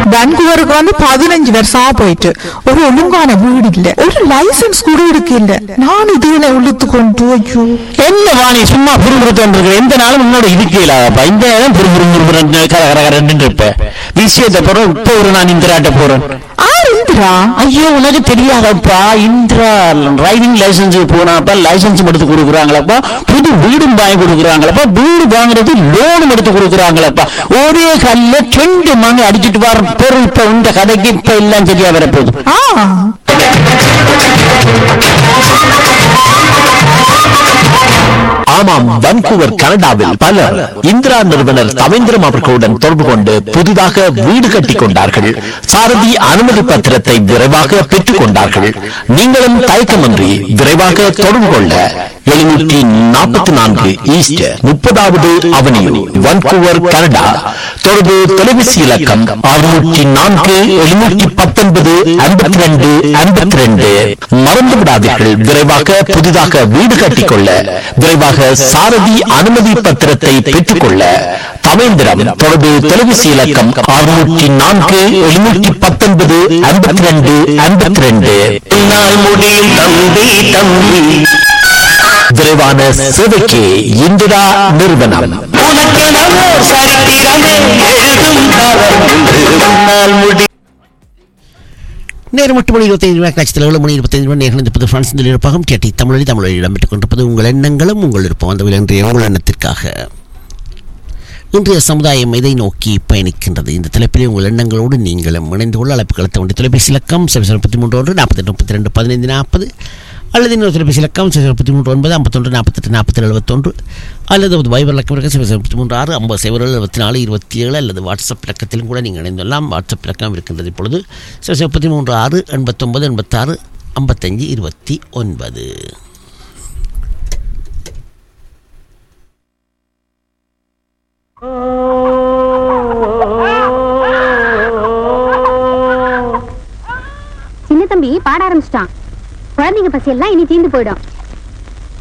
பெங்களூருக்கு வந்து பதினஞ்சு வருஷமா போயிட்டு ஒரு ஒழுங்கான வீடு இல்ல ஒரு லைசன்ஸ் கூட இருக்கு இல்ல நான் இதுல இழுத்து கொண்டு ஐயோ என்ன வாணி சும்மா புரிபுறுத்தம் இருக்கு எந்த நாளும் முன்னோட இருக்கலாப்பா இந்த நேரம் புரிபுறு கர கர கரன்னு இருப்ப விஷயத்தை போறோம் இப்போ ஒரு நான் இந்திராட்ட போறேன் ஆர் இந்திரா ஐயோ உனக்கு தெரியாதப்பா இந்திரா டிரைவிங் லைசன்ஸ் போனாப்பா லைசன்ஸ் எடுத்து கொடுக்குறாங்களப்பா புது வீடும் வாங்கி கொடுக்குறாங்களப்பா வீடு வாங்குறது லோனும் எடுத்து கொடுக்குறாங்களப்பா ஒரே கல்ல ரெண்டு மணி அடிச்சிட்டு வர பொருள் இப்ப இந்த கதைக்கு இப்ப எல்லாம் சரியா வரப்போகுது ஆ ஆமாம் வன்கூவர் கனடாவில் பலர் இந்திரா நிறுவனர் தவேந்திரம் அவர்களுடன் தொடர்பு கொண்டு புதிதாக வீடு கட்டிக் கொண்டார்கள் சாரதி அனுமதி பத்திரத்தை விரைவாக பெற்றுக் கொண்டார்கள் நீங்களும் தயக்கமின்றி விரைவாக தொடர்பு கொள்ள எழுநூற்றி நாற்பத்தி நான்கு ஈஸ்ட் முப்பதாவது அவனியூ வன்கூவர் கனடா தொடர்பு தொலைபேசி இலக்கம் அறுநூற்றி நான்கு எழுநூற்றி பத்தொன்பது ஐம்பத்தி ரெண்டு ஐம்பத்தி ரெண்டு மறந்து விடாதீர்கள் விரைவாக புதிதாக வீடு கட்டிக்கொள்ள விரைவாக சாரதி அனுமதி பத்திரத்தை பெற்றுக்கொள்ள தவேந்திரம் தொடர்பு தொலைபேசி இலக்கம் அறுநூற்றி நான்கு எழுநூற்றி பத்தொன்பது ஐம்பத்தி ரெண்டு ஐம்பத்தி ரெண்டு முடியும் தம்பி தம்பி விரைவான சேவைக்கு இந்திரா நிறுவனம் உனக்கெனவோ சரித்திரமே எழுதும் காலம் என்று உன்னால் முடி நேரம் எட்டு மணி இருபத்தைந்து மணி காட்சி ஏழு மணி இருபத்தைந்து மணி நேரம் இருப்பது பிரான்ஸ் இந்த இருப்பகம் கேட்டி தமிழொலி தமிழொலி இடம்பெற்றுக் கொண்டிருப்பது உங்கள் எண்ணங்களும் உங்கள் விருப்பம் அந்த இன்றைய உங்கள் எண்ணத்திற்காக இன்றைய சமுதாயம் இதை நோக்கி பயணிக்கின்றது இந்த தலைப்பிலே உங்கள் எண்ணங்களோடு நீங்களும் இணைந்து கொள்ள அழைப்பு கலத்த வேண்டிய தொலைபேசி இலக்கம் சிவசர் முப்பத்தி மூன்று ஒன்று நாற்பத்தெட்டு முப்பத்தி ரெண்டு பதினைந்து நாற்பது அல்லது இன்னொரு தொலைபேசி இலக்கம் சிவசர் முப்பத்தி மூன்று ஒன்பது ஐம்பத்தொன்று நாற்பத்தெட்டு நாற்பத்தி எழுபத்தொன்று அல்லது ஒரு வைபர் இலக்கம் இருக்க சிவசர் முப்பத்தி மூன்று ஆறு ஐம்பது சைபர் எழுபத்தி நாலு இருபத்தி ஏழு அல்லது வாட்ஸ்அப் இலக்கத்திலும் கூட நீங்கள் இணைந்துள்ளலாம் வாட்ஸ்அப் இலக்கம் இருக்கின்றது இப்பொழுது சிவசர் முப்பத்தி மூன்று ஆறு எண்பத்தொன்பது எண்பத்தாறு ஐம்பத்தஞ்சு இருபத்தி ஒன்பது சின்ன தம்பி பாட ஆரம்பிச்சிட்டான் குழந்தைங்க பசி எல்லாம் இனி தீந்து போயிடும்